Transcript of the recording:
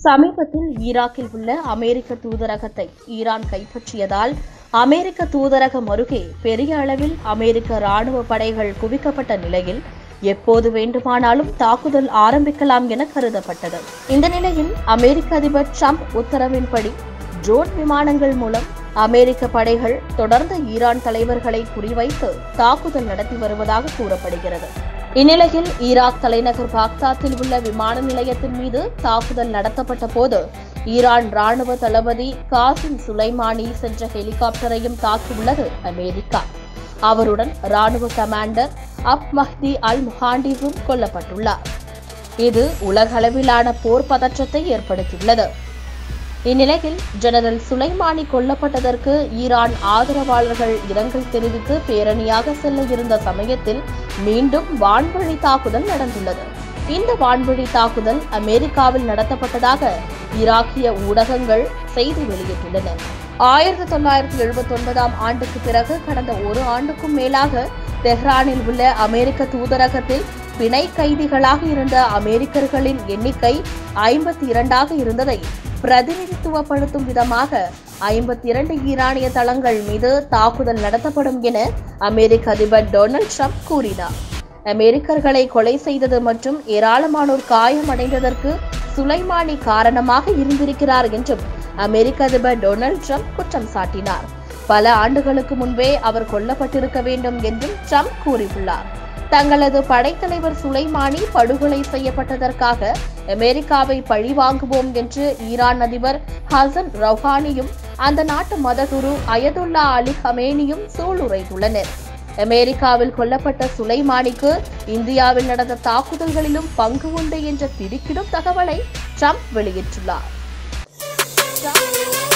சமீபத்தில் ஈராக்கில் உள்ள அமெரிக்க தூதரகத்தை ஈரான் கைப்பற்றியதால் அமெரிக்க தூதரகம் அருகே பெரிய அளவில் அமெரிக்க ராணுவ படைகள் குவிக்கப்பட்ட நிலையில் எப்போது வேண்டுமானாலும் தாக்குதல் ஆரம்பிக்கலாம் என கருதப்பட்டது இந்த நிலையில் அமெரிக்க அதிபர் ட்ரம்ப் உத்தரவின்படி ட்ரோன் விமானங்கள் மூலம் அமெரிக்க படைகள் தொடர்ந்து ஈரான் தலைவர்களை குறிவைத்து தாக்குதல் நடத்தி வருவதாக கூறப்படுகிறது இந்நிலையில் ஈராக் தலைநகர் பாக்தாத்தில் உள்ள விமான நிலையத்தின் மீது தாக்குதல் நடத்தப்பட்ட போது ஈரான் ராணுவ தளபதி காசிம் சுலைமானி சென்ற ஹெலிகாப்டரையும் தாக்கியுள்ளது அமெரிக்கா அவருடன் ராணுவ கமாண்டர் அப் மஹ்தி அல் முஹாண்டிவும் கொல்லப்பட்டுள்ளார் இது உலகளவிலான போர் பதற்றத்தை ஏற்படுத்தியுள்ளது இந்நிலையில் ஜெனரல் சுலைமானி கொல்லப்பட்டதற்கு ஈரான் ஆதரவாளர்கள் இரங்கல் தெரிவித்து பேரணியாக செல்ல இருந்த சமயத்தில் மீண்டும் வான்வழி தாக்குதல் நடந்துள்ளது இந்த வான்வழி தாக்குதல் அமெரிக்காவில் நடத்தப்பட்டதாக ஈராக்கிய ஊடகங்கள் செய்தி வெளியிட்டுள்ளன ஆயிரத்தி தொள்ளாயிரத்தி எழுபத்தி ஒன்பதாம் ஆண்டுக்கு பிறகு கடந்த ஒரு ஆண்டுக்கும் மேலாக தெஹ்ரானில் உள்ள அமெரிக்க தூதரகத்தில் பிணை கைதிகளாக இருந்த அமெரிக்கர்களின் எண்ணிக்கை ஐம்பத்தி இரண்டாக இருந்ததை பிரதிநிதித்துவப்படுத்தும் விதமாக ஐம்பத்தி இரண்டு ஈரானிய தளங்கள் மீது தாக்குதல் நடத்தப்படும் என அமெரிக்க அதிபர் டொனால்ட் ட்ரம்ப் கூறினார் அமெரிக்கர்களை கொலை செய்தது மற்றும் ஏராளமானோர் காயமடைந்ததற்கு சுலைமானி காரணமாக இருந்திருக்கிறார் என்றும் அமெரிக்க அதிபர் டொனால்ட் ட்ரம்ப் குற்றம் சாட்டினார் பல ஆண்டுகளுக்கு முன்பே அவர் கொல்லப்பட்டிருக்க வேண்டும் என்றும் ட்ரம்ப் கூறியுள்ளார் தங்களது படைத்தலைவர் சுலைமானி படுகொலை செய்யப்பட்டதற்காக அமெரிக்காவை பழிவாங்குவோம் என்று ஈரான் அதிபர் ஹசன் ரவ்ஹானியும் அந்த நாட்டு மதகுரு அயதுல்லா அலி ஹமேனியும் சூளுரைத்துள்ளனர் அமெரிக்காவில் கொல்லப்பட்ட சுலைமானிக்கு இந்தியாவில் நடந்த தாக்குதல்களிலும் பங்கு உண்டு என்ற திடுக்கிடும் தகவலை ட்ரம்ப் வெளியிட்டுள்ளார்